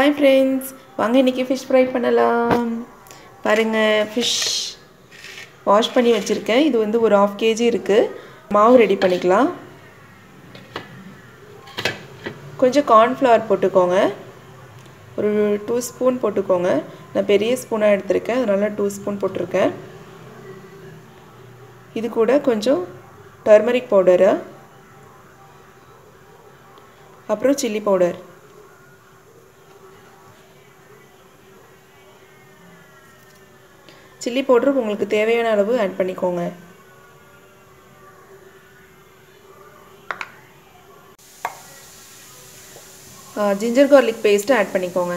hi friends வாங்க இன்றைக்கி fish fry பண்ணலாம் பாருங்கள் ஃபிஷ் வாஷ் பண்ணி வச்சுருக்கேன் இது வந்து ஒரு ஆஃப் கேஜி இருக்குது மாவு ரெடி பண்ணிக்கலாம் கொஞ்சம் கார்ன்ஃப்ளவர் போட்டுக்கோங்க ஒரு டூ ஸ்பூன் போட்டுக்கோங்க நான் பெரிய ஸ்பூனாக எடுத்திருக்கேன் அதனால் டூ ஸ்பூன் போட்டிருக்கேன் இது கூட கொஞ்சம் டர்மரிக் பவுடரு அப்புறம் சில்லி பவுடர் சில்லி பவுடர் உங்களுக்கு தேவையான அளவு ஆட் பண்ணிக்கோங்க ஜிஞ்சர் கார்லிக் பேஸ்ட்டு ஆட் பண்ணிக்கோங்க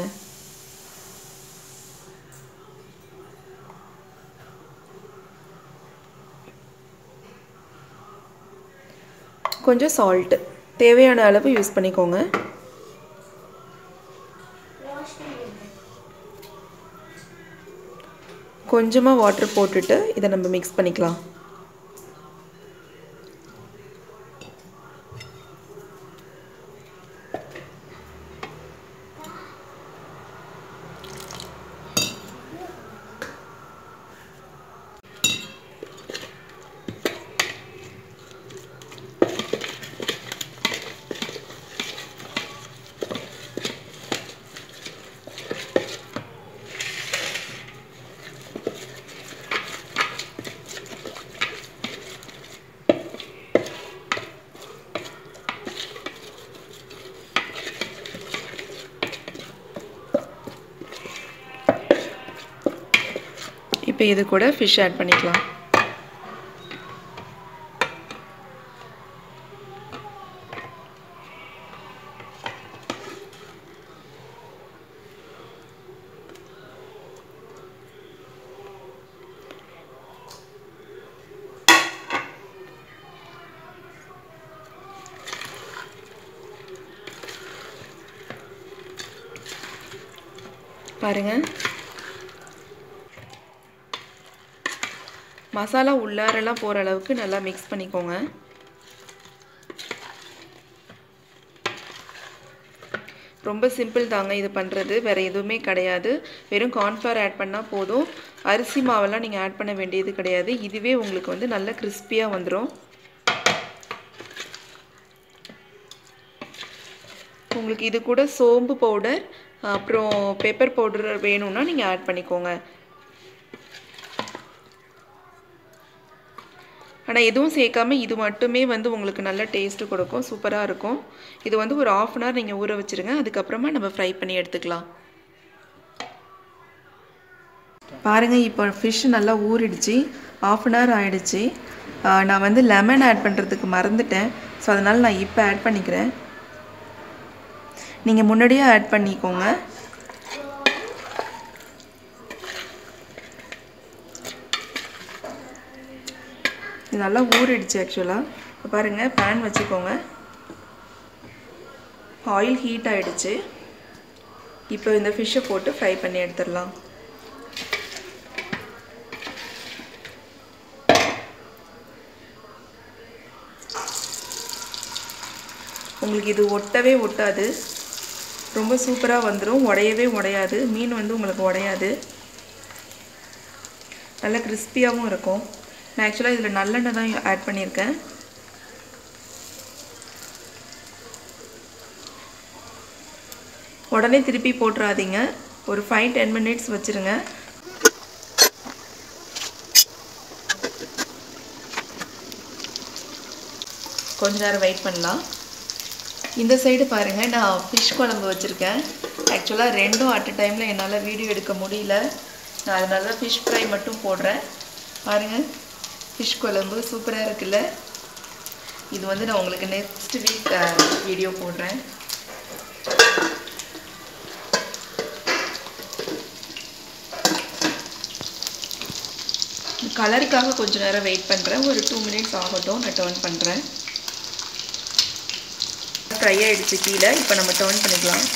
கொஞ்சம் சால்ட்டு தேவையான அளவு யூஸ் பண்ணிக்கோங்க கொஞ்சமாக வாட்டர் போட்டுட்டு இதை நம்ம மிக்ஸ் பண்ணிக்கலாம் இப்போ இது கூட ஃபிஷ் ஆட் பண்ணிக்கலாம் பாருங்கள் மசாலா உள்ளாரெல்லாம் போகிற அளவுக்கு நல்லா மிக்ஸ் பண்ணிக்கோங்க ரொம்ப சிம்பிள் தாங்க இது பண்ணுறது வேறு எதுவுமே கிடையாது வெறும் கார்ன்ஃப்ளவர் ஆட் பண்ணால் போதும் அரிசி மாவெல்லாம் நீங்கள் ஆட் பண்ண வேண்டியது கிடையாது இதுவே உங்களுக்கு வந்து நல்ல கிறிஸ்பியாக வந்துடும் உங்களுக்கு இது கூட சோம்பு பவுடர் அப்புறம் பெப்பர் பவுடர் வேணும்னா நீங்கள் ஆட் பண்ணிக்கோங்க ஆனால் எதுவும் சேர்க்காம இது மட்டுமே வந்து உங்களுக்கு நல்ல டேஸ்ட்டு கொடுக்கும் சூப்பராக இருக்கும் இது வந்து ஒரு ஆஃப் அன் ஹவர் நீங்கள் ஊற வச்சுருங்க அதுக்கப்புறமா நம்ம ஃப்ரை பண்ணி எடுத்துக்கலாம் பாருங்கள் இப்போ ஃபிஷ் நல்லா ஊறிடுச்சு ஆஃப் அன் ஹவர் ஆகிடுச்சு நான் வந்து லெமன் ஆட் பண்ணுறதுக்கு மறந்துட்டேன் ஸோ அதனால் நான் இப்போ ஆட் பண்ணிக்கிறேன் நீங்கள் முன்னாடியே ஆட் பண்ணிக்கோங்க இது நல்லா ஊறிடுச்சு ஆக்சுவலாக இப்போ பாருங்கள் பேன் வச்சுக்கோங்க ஆயில் ஹீட் ஆகிடுச்சு இப்போ இந்த ஃபிஷ்ஷை போட்டு ஃப்ரை பண்ணி எடுத்துடலாம் உங்களுக்கு இது ஒட்டவே ஒட்டாது ரொம்ப சூப்பராக வந்துடும் உடையவே உடையாது மீன் வந்து உங்களுக்கு உடையாது நல்லா கிறிஸ்பியாகவும் இருக்கும் நான் ஆக்சுவலாக இதில் நல்லெண்ணெய் தான் ஆட் பண்ணியிருக்கேன் உடனே திருப்பி போட்டுறாதீங்க ஒரு ஃபைவ் டென் மினிட்ஸ் வச்சுருங்க கொஞ்ச நேரம் வெயிட் பண்ணலாம் இந்த சைடு பாருங்கள் நான் ஃபிஷ் குழம்பு வச்சுருக்கேன் ஆக்சுவலாக ரெண்டும் அட் அ டைமில் என்னால் வீடியோ எடுக்க முடியல நான் அதனால தான் ஃபிஷ் ஃப்ரை மட்டும் போடுறேன் பாருங்கள் ஃபிஷ் குழம்பு சூப்பராக இருக்குல்ல இது வந்து நான் உங்களுக்கு நெக்ஸ்ட் வீக் வீடியோ போடுறேன் கலருக்காக கொஞ்சம் நேரம் வெயிட் பண்ணுறேன் ஒரு டூ மினிட்ஸ் ஆகட்டும் நான் டேர்ன் பண்ணுறேன் ஃப்ரை ஆகிடுச்சு கீழே இப்போ நம்ம டேர்ன் பண்ணிக்கலாம்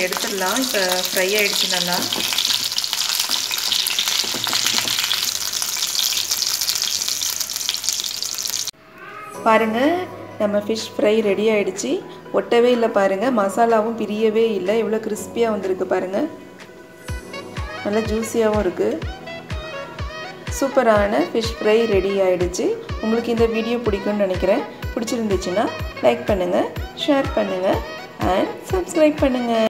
எடுத்துடலாம் இப்போ ஃப்ரை ஆகிடுச்சு நல்லா பாருங்கள் நம்ம ஃபிஷ் ஃப்ரை ரெடி ஆகிடுச்சு ஒட்டவே இல்லை பாருங்கள் மசாலாவும் பிரியவே இல்லை எவ்வளோ கிறிஸ்பியாக வந்திருக்கு பாருங்கள் நல்லா ஜூஸியாகவும் இருக்குது சூப்பரான ஃபிஷ் ஃப்ரை ரெடி ஆகிடுச்சு உங்களுக்கு இந்த வீடியோ பிடிக்கும்னு நினைக்கிறேன் பிடிச்சிருந்துச்சுன்னா லைக் பண்ணுங்கள் ஷேர் பண்ணுங்கள் அண்ட் சப்ஸ்கிரைப் பண்ணுங்கள்